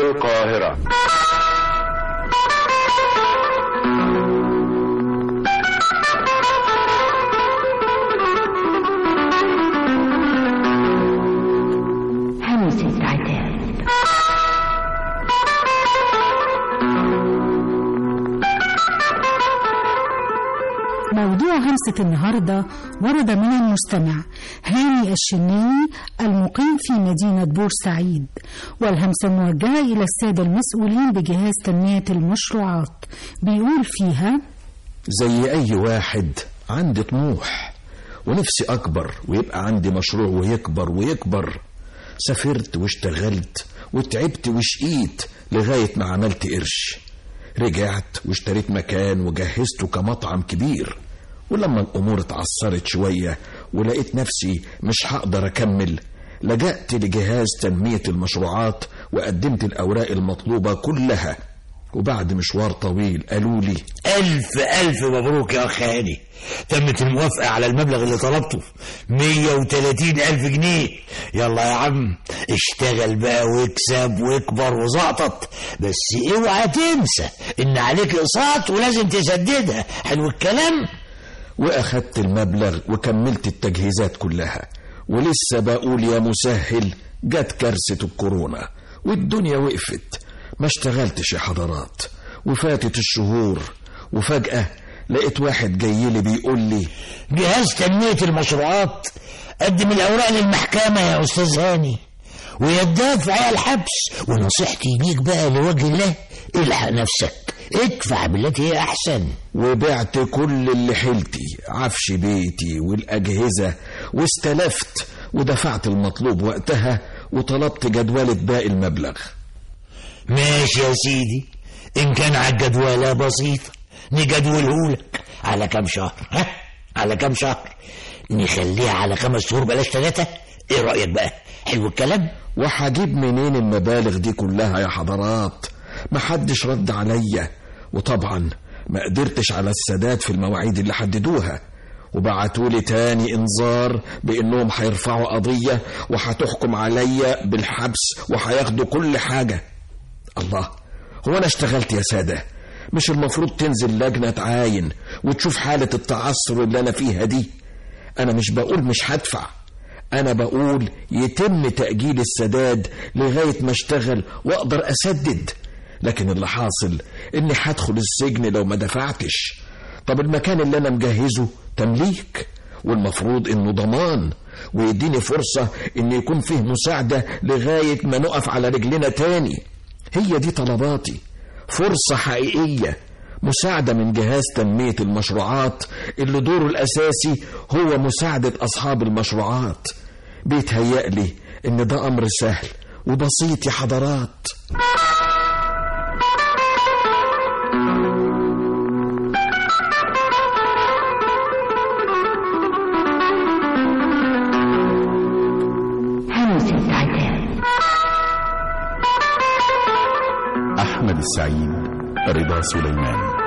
القاهرة همسة عتاب موضوع همسة النهاردة ورد من المستمع هاني الشناني المقيم في مدينة بورسعيد والهمسة موجهة إلى السادة المسؤولين بجهاز تنمية المشروعات بيقول فيها زي أي واحد عندي طموح ونفسي أكبر ويبقى عندي مشروع ويكبر ويكبر سافرت واشتغلت وتعبت وشقيت لغاية ما عملت قرش رجعت واشتريت مكان وجهزته كمطعم كبير ولما الأمور اتعثرت شوية ولقيت نفسي مش هقدر أكمل لجأت لجهاز تنمية المشروعات وقدمت الأوراق المطلوبة كلها وبعد مشوار طويل قالوا لي ألف ألف مبروك يا أخ هاني تمت الموافقة على المبلغ اللي طلبته مية وتلاتين ألف جنيه يلا يا عم اشتغل بقى واكسب واكبر وزقطط بس اوعى تنسى ان عليك اقساط ولازم تسددها حلو الكلام وأخدت المبلغ وكملت التجهيزات كلها ولسه بقول يا مسهل جت كارثة الكورونا والدنيا وقفت ما اشتغلتش يا حضرات وفاتت الشهور وفجأة لقيت واحد جاي لي بيقول لي جهاز تنمية المشروعات قدم الأوراق للمحكمة يا أستاذ هاني ويدافع على الحبس ونصيحتي ليك بقى لوجه الله الحق نفسك ادفع بالتي هي أحسن وبعت كل اللي حيلتي عفش بيتي والأجهزة واستلفت ودفعت المطلوب وقتها وطلبت جدولة باقي المبلغ ماشي يا سيدي إن كان على الجدولة بسيطة نجدولهولك على كام شهر ها على كام شهر نخليها على خمس شهور بلاش ثلاثة ايه رأيك بقى حلو الكلام وهجيب منين المبالغ دي كلها يا حضرات محدش رد عليا وطبعا ما قدرتش على السداد في المواعيد اللي حددوها وبعتولي تاني انذار بانهم هيرفعوا قضية وهتحكم عليا بالحبس وهياخدوا كل حاجة الله هو انا اشتغلت يا سادة مش المفروض تنزل لجنة تعاين وتشوف حالة التعثر اللي انا فيها دي انا مش بقول مش هدفع انا بقول يتم تأجيل السداد لغاية ما اشتغل واقدر اسدد لكن اللي حاصل اني هدخل السجن لو ما دفعتش طب المكان اللي انا مجهزه تمليك والمفروض انه ضمان ويديني فرصة ان يكون فيه مساعدة لغاية ما نقف على رجلنا تاني هي دي طلباتي فرصة حقيقية مساعدة من جهاز تنمية المشروعات اللي دوره الأساسي هو مساعدة أصحاب المشروعات بيتهيألي إن ده أمر سهل وبسيط يا حضرات همسة عتاب أحمد السعيد رضا سليمان